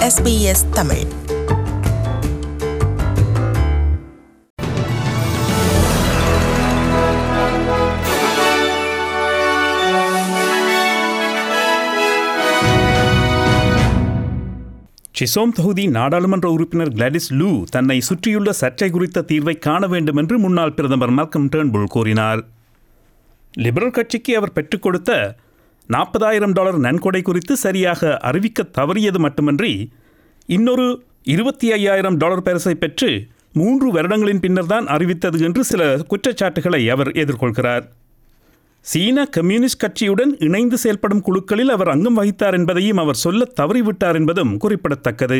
SBS Tamil சிசோம் தொகுதி நாடாளுமன்ற உறுப்பினர் கிளாடிஸ் லூ தன்னை சுற்றியுள்ள சர்ச்சை குறித்த தீர்வை காண வேண்டும் என்று முன்னாள் பிரதமர் மால்கம் டேர்ன்புல் கூறினார் லிபரல் கட்சிக்கு அவர் பெற்றுக் கொடுத்த நாற்பதாயிரம் டாலர் நன்கொடை குறித்து சரியாக அறிவிக்க தவறியது மட்டுமன்றி இன்னொரு இருபத்தி ஐயாயிரம் டாலர் பரிசை பெற்று மூன்று வருடங்களின் பின்னர்தான் அறிவித்தது என்று சில குற்றச்சாட்டுகளை அவர் எதிர்கொள்கிறார் சீன கம்யூனிஸ்ட் கட்சியுடன் இணைந்து செயல்படும் குழுக்களில் அவர் அங்கம் வகித்தார் என்பதையும் அவர் சொல்ல தவறிவிட்டார் என்பதும் குறிப்பிடத்தக்கது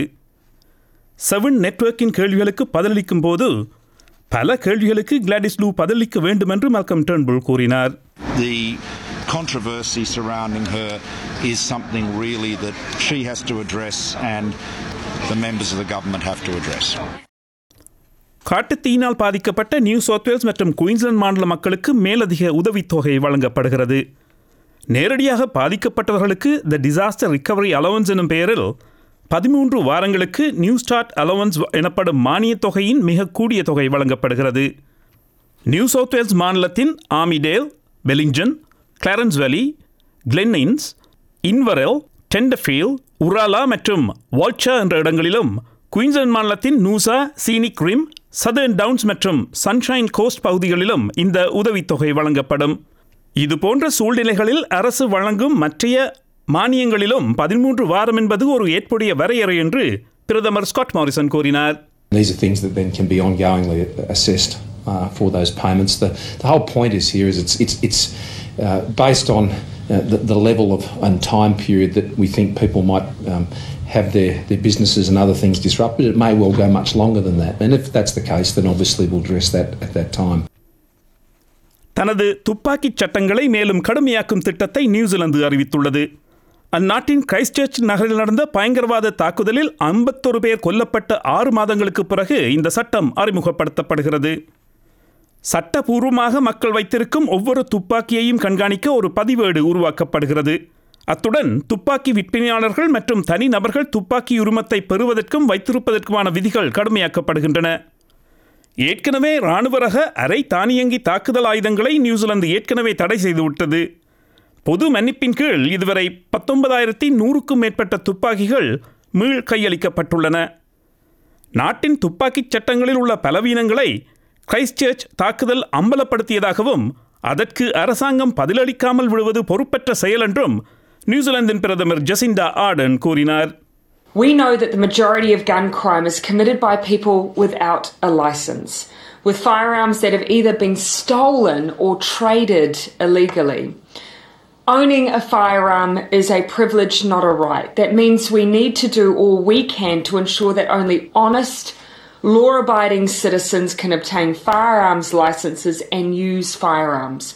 செவன் நெட்வொர்க்கின் கேள்விகளுக்கு பதிலளிக்கும் போது பல கேள்விகளுக்கு கிளாடிஸ் லூ பதிலளிக்க வேண்டும் என்று மால்கம் டேர்ன்புல் கூறினார் the controversy surrounding her is something really that she has to address and the members of the government have to address. காட்டுத்தீயினால் பாதிக்கப்பட்ட நியூ சவுத் வேல்ஸ் மற்றும் குயின்ஸ்லாந்து மாநில மக்களுக்கு மேலதிக உதவித்தொகை வழங்கப்படுகிறது நேரடியாக பாதிக்கப்பட்டவர்களுக்கு த டிசாஸ்டர் ரிகவரி அலவன்ஸ் எனும் பெயரில் பதிமூன்று வாரங்களுக்கு நியூ ஸ்டார்ட் அலவன்ஸ் எனப்படும் மானியத் தொகையின் மிக கூடிய தொகை வழங்கப்படுகிறது நியூ சவுத் வேல்ஸ் மாநிலத்தின் ஆமிடேல் பெலிங்டன் கிளாரன்ஸ் வேலி கிளென்னின்ஸ் இன்வரெல் டெண்டஃபீல் உராலா மற்றும் வால்ச்சா என்ற இடங்களிலும் குயின்ஸ்லாந்து மாநிலத்தின் Noosa Scenic Rim Southern Downs மற்றும் சன்ஷைன் கோஸ்ட் பகுதிகளிலும் இந்த உதவித்தொகை வழங்கப்படும் இது போன்ற சூழ்நிலைகளில் அரசு வழங்கும் மற்றைய மானியங்களிலும் பதிமூன்று வாரம் என்பது ஒரு ஏற்புடைய வரையறை என்று பிரதமர் ஸ்காட் மாரிசன் கூறினார் These are things that then can be ongoingly assessed uh, for those payments. The, the whole point is here is it's, it's, it's uh, based on uh, the, the level of and time period that we think people might um, have their, their businesses and other things disrupted. It may well go much longer than that. And if that's the case, then obviously we'll address that at that time. தனது துப்பாக்கிச் சட்டங்களை மேலும் கடுமையாக்கும் திட்டத்தை New Zealand அறிவித்துள்ளது அந்நாட்டின் Christchurch நகரில் நடந்த பயங்கரவாத தாக்குதலில் ஐம்பத்தொரு பேர் கொல்லப்பட்ட ஆறு மாதங்களுக்கு பிறகு இந்த சட்டம் அறிமுகப்படுத்தப்படுகிறது சட்டபூர்வமாக மக்கள் வைத்திருக்கும் ஒவ்வொரு துப்பாக்கியையும் கண்காணிக்க ஒரு பதிவேடு உருவாக்கப்படுகிறது அத்துடன் துப்பாக்கி விற்பனையாளர்கள் மற்றும் தனிநபர்கள் துப்பாக்கி உரிமத்தை பெறுவதற்கும் வைத்திருப்பதற்குமான விதிகள் கடுமையாக்கப்படுகின்றன ஏற்கனவே இராணுவ ரக அரை தானியங்கி தாக்குதல் ஆயுதங்களை நியூசிலாந்து ஏற்கனவே தடை செய்துவிட்டது பொது மன்னிப்பின் கீழ் இதுவரை பத்தொன்பதாயிரத்தி நூறுக்கும் மேற்பட்ட துப்பாக்கிகள் மீள் கையளிக்கப்பட்டுள்ளன நாட்டின் துப்பாக்கிச் சட்டங்களில் உள்ள பலவீனங்களை கிரைஸ்ட்சர்ச் தாக்குதல் அம்பலப்படுத்தியதாகவும் அதற்கு அரசாங்கம் பதிலளிக்காமல் விடுவது பொறுப்பற்ற செயல் என்றும் நியூசிலாந்தின் பிரதமர் ஜசிண்டா ஆர்டன் கூறினார் We know that the majority of gun crime is committed by people without a license, with firearms that have either been stolen or traded illegally. Owning a firearm is a privilege, not a right. That means we need to do all we can to ensure that only honest, law abiding citizens can obtain firearms licenses and use firearms.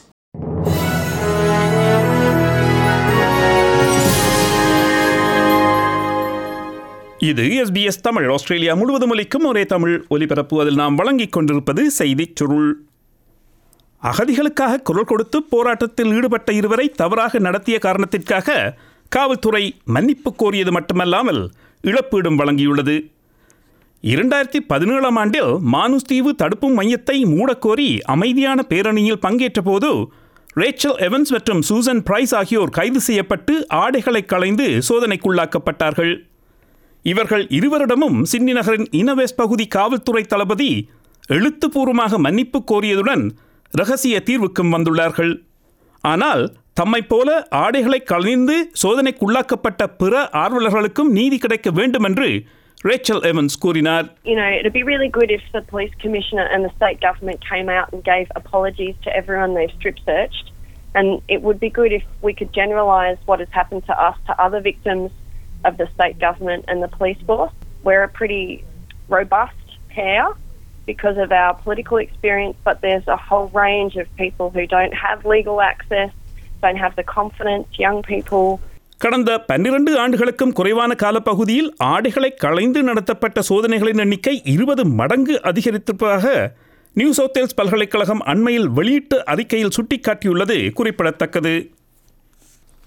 இது SBS Tamil Australia முழுவதும் ஒலிக்கும் ஒரே தமிழ் ஒலிபரப்பு அதில் நாம் வழங்கிக் கொண்டிருப்பது செய்திச் சுருள் அகதிகளுக்காக குரல் கொடுத்து போராட்டத்தில் ஈடுபட்ட இருவரை தவறாக நடத்திய காரணத்திற்காக காவல்துறை மன்னிப்பு கோரியது மட்டுமல்லாமல் இழப்பீடும் வழங்கியுள்ளது இரண்டாயிரத்தி பதினேழாம் ஆண்டில் மானுஸ் தீவு தடுப்பு மையத்தை மூடக்கோரி அமைதியான பேரணியில் பங்கேற்ற போது ரேச்சல் எவன்ஸ் மற்றும் சூசன் பிரைஸ் ஆகியோர் கைது செய்யப்பட்டு ஆடைகளை களைந்து சோதனைக்குள்ளாக்கப்பட்டார்கள் இவர்கள் இருவரிடமும் சிட்னி நகரின் இனவேஸ் பகுதி காவல்துறை தளபதி எழுத்துப்பூர்வமாக மன்னிப்பு கோரியதுடன் ரகசிய தீர்வுக்கும் வந்துள்ளார்கள் ஆனால் தம்மைப் போல ஆடைகளை களைந்து சோதனைக்குள்ளாக்கப்பட்ட பிற ஆர்வலர்களுக்கும் நீதி கிடைக்க வேண்டும் என்று ரேச்சல் எவன்ஸ் கூறினார் you know, it'd be really good if the police commissioner and the state government came out and gave apologies to everyone they've strip searched. And it would be good if we could generalise what has happened to us to other victims of the state government and the police force. We're a pretty robust pair because of our political experience, but there's a whole range of people who don't have legal access, don't have the confidence, young people. கடந்த பன்னிரண்டு ஆண்டுகளுக்கும் குறைவான காலப்பகுதியில் ஆடைகளை களைந்து நடத்தப்பட்ட சோதனைகளின் எண்ணிக்கை இருபது மடங்கு அதிகரித்திருப்பதாக நியூ சவுத் வேல்ஸ் பல்கலைக்கழகம் அண்மையில் வெளியிட்ட அறிக்கையில் சுட்டிக்காட்டியுள்ளது குறிப்பிடத்தக்கது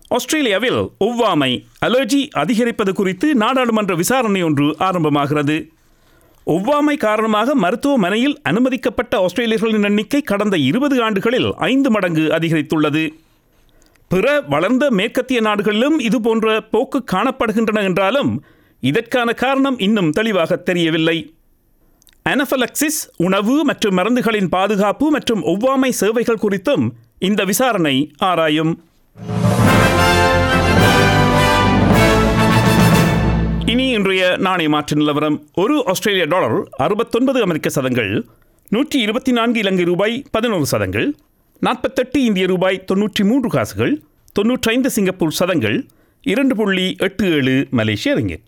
ஆஸ்திரேலியாவில் ஒவ்வாமை அலர்ஜி அதிகரிப்பது குறித்து நாடாளுமன்ற விசாரணை ஒன்று ஆரம்பமாகிறது ஒவ்வாமை காரணமாக மருத்துவமனையில் அனுமதிக்கப்பட்ட ஆஸ்திரேலியர்களின் எண்ணிக்கை கடந்த இருபது ஆண்டுகளில் ஐந்து மடங்கு அதிகரித்துள்ளது பிற வளர்ந்த மேற்கத்திய நாடுகளிலும் இதுபோன்ற போக்கு காணப்படுகின்றன என்றாலும் இதற்கான காரணம் இன்னும் தெளிவாக தெரியவில்லை அனஃபலக்சிஸ் உணவு மற்றும் மருந்துகளின் பாதுகாப்பு மற்றும் ஒவ்வாமை சேவைகள் குறித்தும் இந்த விசாரணை ஆராயும் இனி இன்றைய நாணய மாற்று நிலவரம் ஒரு ஆஸ்திரேலிய டாலர் அறுபத்தொன்பது அமெரிக்க சதங்கள் நூற்றி இருபத்தி நான்கு இலங்கை ரூபாய் பதினோரு சதங்கள் நாற்பத்தெட்டு இந்திய ரூபாய் தொன்னூற்றி மூன்று காசுகள் தொன்னூற்றைந்து சிங்கப்பூர் சதங்கள் இரண்டு புள்ளி எட்டு ஏழு மலேசிய ரிங்கெட்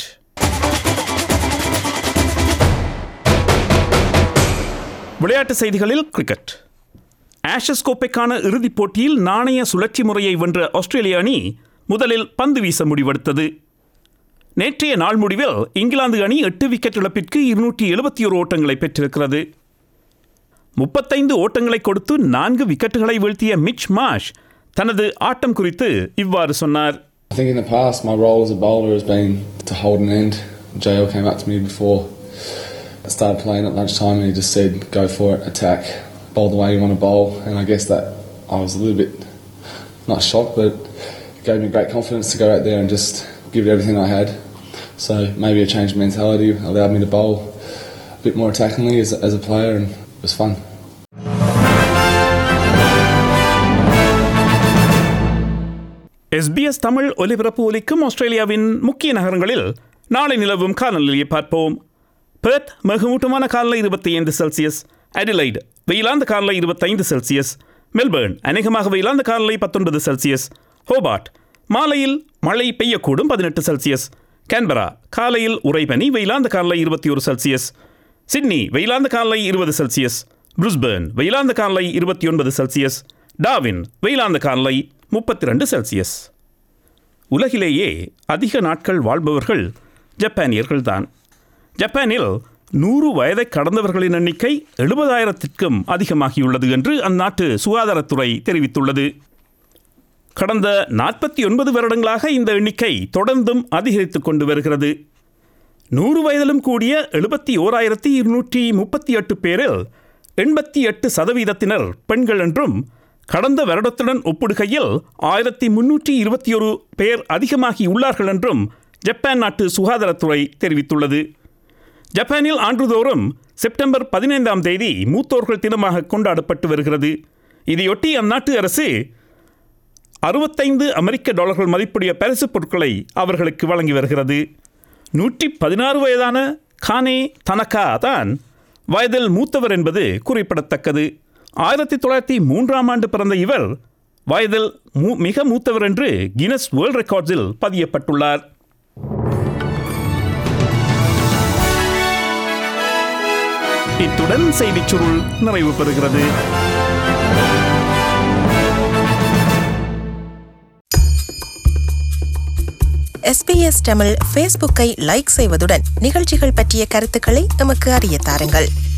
விளையாட்டு செய்திகளில் கிரிக்கெட் ஆஷஸ் கோப்பைக்கான இறுதிப் போட்டியில் நாணய சுழற்சி முறையை வென்ற ஆஸ்திரேலிய அணி முதலில் பந்து வீச முடிவெடுத்தது நேற்றைய நாள் முடிவில் இங்கிலாந்து அணி எட்டு விக்கெட் இழப்பிற்கு இருநூற்றி எழுபத்தி ஒரு ஓட்டங்களை பெற்றிருக்கிறது முப்பத்தைந்து ஓட்டங்களை கொடுத்து நான்கு விக்கெட்டுகளை வீழ்த்திய மிச் மாஷ் தனது ஆட்டம் குறித்து இவ்வாறு சொன்னார் I think in the past, my role as a bowler has been to hold an end. JL came up to me before I started playing at lunchtime and he just said, go for it, attack, bowl the way you want to bowl. And I guess that I was a little bit, not shocked, but it gave me great confidence to go out there and just give it everything I had. So maybe a change of mentality allowed me to bowl a bit more attackingly as, as a player and it was fun. SBS Tamil ஒலிபரப்பு ஒலிக்கும் ஆஸ்திரேலியாவின் முக்கிய நகரங்களில் நாளை நிலவும் காலநிலையை பார்ப்போம் Perth மிகமூட்டமான காலநிலை இருபத்தி ஐந்து செல்சியஸ் அடிலைட் வெயிலாந்த காலநிலை இருபத்தைந்து செல்சியஸ் மெல்பர்ன் அநேகமாக வெயிலாந்த காலநிலை பத்தொன்பது செல்சியஸ் ஹோபார்ட் மாலையில் மழை பெய்யக்கூடும் பதினெட்டு செல்சியஸ் கேன்பரா காலையில் உறைபனி வெயிலாந்த காலநிலை இருபத்தி ஒரு செல்சியஸ் சிட்னி வெயிலாந்த காலநிலை இருபது செல்சியஸ் பிரிஸ்பர்ன் வெயிலாந்த காலநிலை இருபத்தி ஒன்பது செல்சியஸ் டாவின் வெயிலாந்த காலநிலை முப்பத்தி ரெண்டு செல்சியஸ் உலகிலேயே அதிக நாட்கள் வாழ்பவர்கள் ஜப்பானியர்கள்தான் ஜப்பானில் நூறு வயதை கடந்தவர்களின் எண்ணிக்கை எழுபதாயிரத்திற்கும் அதிகமாகியுள்ளது என்று அந்நாட்டு சுகாதாரத்துறை தெரிவித்துள்ளது கடந்த நாற்பத்தி ஒன்பது வருடங்களாக இந்த எண்ணிக்கை தொடர்ந்தும் அதிகரித்து கொண்டு வருகிறது நூறு வயதிலும் கூடிய எழுபத்தி ஓராயிரத்தி இருநூற்றி முப்பத்தி எட்டு பேரில் எண்பத்தி எட்டு சதவீதத்தினர் பெண்கள் என்றும் கடந்த வருடத்துடன் ஒப்பிடுகையில் ஆயிரத்தி முன்னூற்றி இருபத்தி ஒரு பேர் அதிகமாகி உள்ளார்கள் என்றும் ஜப்பான் நாட்டு சுகாதாரத்துறை தெரிவித்துள்ளது ஜப்பானில் ஆண்டுதோறும் செப்டம்பர் பதினைந்தாம் தேதி மூத்தோர்கள் தினமாக கொண்டாடப்பட்டு வருகிறது இதையொட்டி அந்நாட்டு அரசு அறுபத்தைந்து அமெரிக்க டாலர்கள் மதிப்புடைய பரிசுப் பொருட்களை அவர்களுக்கு வழங்கி வருகிறது நூற்றி பதினாறு வயதான கானே தனகா தான் வயதில் மூத்தவர் என்பது குறிப்பிடத்தக்கது ஆயிரத்தி தொள்ளாயிரத்தி மூன்றாம் ஆண்டு பிறந்த இவர் வயதில் மூ மிக மூத்தவர் என்று கினஸ் வேர்ல்ட் ரெக்கார்ட்ஸில் பதியப்பட்டுள்ளார் இத்துடன் செய்திச் சுருள் நிறைவு பெறுகிறது எஸ்பிஎஸ் தமிழ் ஃபேஸ்புக்கை லைக் செய்வதுடன் நிகழ்ச்சிகள் பற்றிய கருத்துக்களை எமக்கு அறிய தாருங்கள்